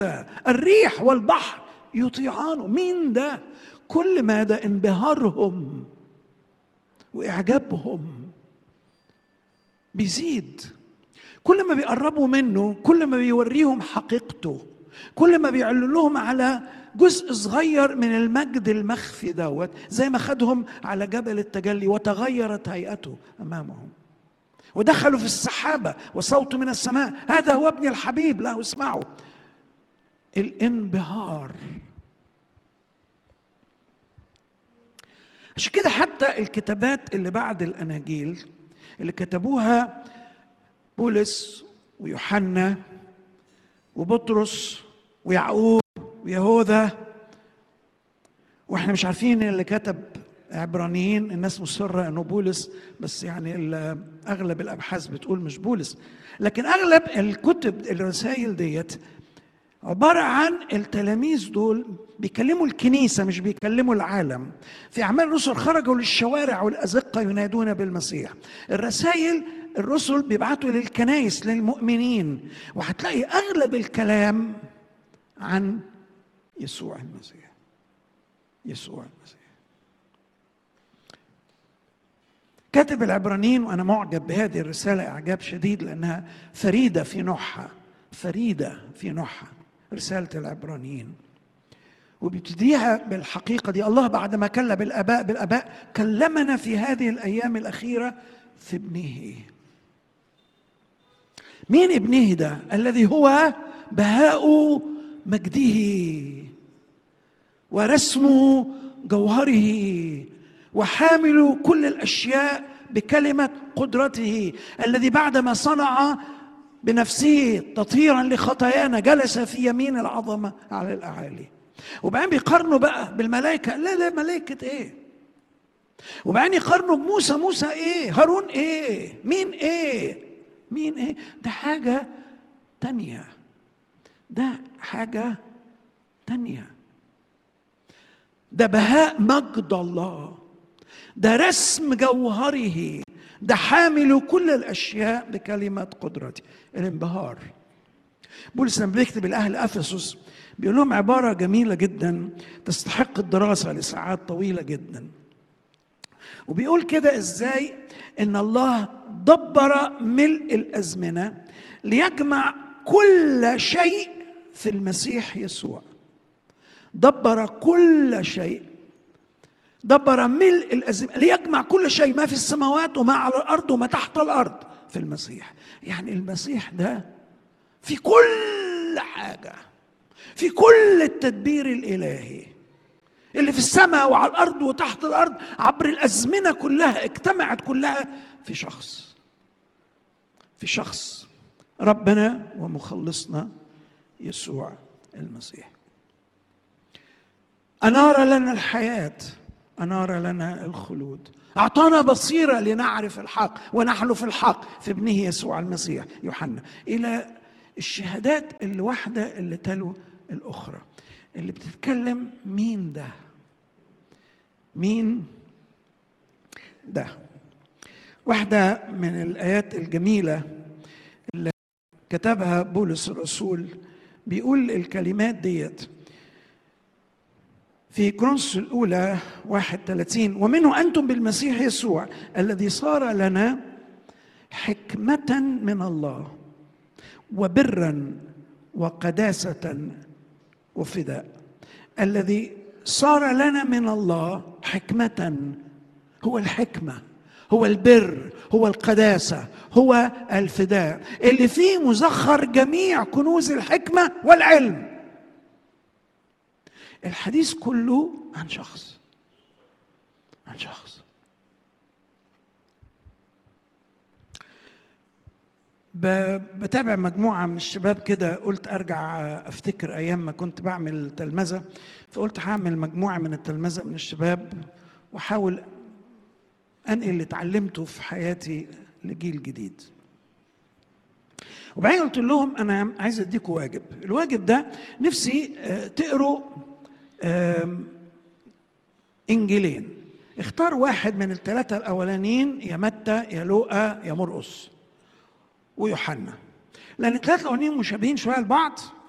الريح والبحر يطيعانه مين ده كل ما ده انبهارهم واعجابهم بيزيد كل ما بيقربوا منه كل ما بيوريهم حقيقته كل ما بيعلن لهم على جزء صغير من المجد المخفي دوت زي ما خدهم على جبل التجلي وتغيرت هيئته امامهم ودخلوا في السحابه وصوت من السماء هذا هو ابني الحبيب له اسمعوا الانبهار عشان كده حتى الكتابات اللي بعد الاناجيل اللي كتبوها بولس ويوحنا وبطرس ويعقوب ويهوذا واحنا مش عارفين اللي كتب عبرانيين الناس مصرة انه بولس بس يعني اغلب الابحاث بتقول مش بولس لكن اغلب الكتب الرسائل ديت عبارة عن التلاميذ دول بيكلموا الكنيسة مش بيكلموا العالم في أعمال الرسل خرجوا للشوارع والأزقة ينادون بالمسيح الرسائل الرسل بيبعتوا للكنايس للمؤمنين وهتلاقي أغلب الكلام عن يسوع المسيح يسوع المسيح كاتب العبرانيين وانا معجب بهذه الرساله اعجاب شديد لانها فريده في نوعها فريده في نوعها رساله العبرانيين وبيبتديها بالحقيقه دي الله بعدما كلم بالاباء بالاباء كلمنا في هذه الايام الاخيره في ابنه مين ابنه ده الذي هو بهاء مجده ورسم جوهره وحامل كل الاشياء بكلمه قدرته الذي بعدما صنع بنفسه تطهيرا لخطايانا جلس في يمين العظمه على الاعالي وبعدين بيقارنوا بقى بالملائكه لا لا ملائكه ايه وبعدين يقارنوا بموسى موسى ايه هارون ايه مين ايه مين ايه ده حاجه تانيه ده حاجه تانيه ده بهاء مجد الله ده رسم جوهره ده حامل كل الاشياء بكلمه قدرته الانبهار بولس لما بيكتب الاهل افسس بيقول لهم عباره جميله جدا تستحق الدراسه لساعات طويله جدا وبيقول كده ازاي ان الله دبر ملء الازمنه ليجمع كل شيء في المسيح يسوع دبر كل شيء دبر ملء الأزمنة ليجمع كل شيء ما في السماوات وما على الأرض وما تحت الأرض في المسيح يعني المسيح ده في كل حاجة في كل التدبير الإلهي اللي في السماء وعلى الأرض وتحت الأرض عبر الأزمنة كلها اجتمعت كلها في شخص في شخص ربنا ومخلصنا يسوع المسيح أنار لنا الحياة أنار لنا الخلود أعطانا بصيرة لنعرف الحق ونحن في الحق في ابنه يسوع المسيح يوحنا إلى الشهادات الواحدة اللي تلو الأخرى اللي بتتكلم مين ده مين ده واحدة من الآيات الجميلة اللي كتبها بولس الرسول بيقول الكلمات ديت في كرونس الأولى 31 ومنه أنتم بالمسيح يسوع الذي صار لنا حكمة من الله وبرا وقداسة وفداء الذي صار لنا من الله حكمة هو الحكمة هو البر هو القداسة هو الفداء اللي فيه مزخر جميع كنوز الحكمة والعلم الحديث كله عن شخص عن شخص بتابع مجموعة من الشباب كده قلت أرجع أفتكر أيام ما كنت بعمل تلمذة فقلت هعمل مجموعة من التلمذة من الشباب وأحاول أنقل اللي اتعلمته في حياتي لجيل جديد وبعدين قلت لهم أنا عايز أديكم واجب الواجب ده نفسي تقروا انجيلين اختار واحد من الثلاثه الاولانيين يا متى يا لوقا يا مرقس ويوحنا لان الثلاثه الاولانيين مشابهين شويه لبعض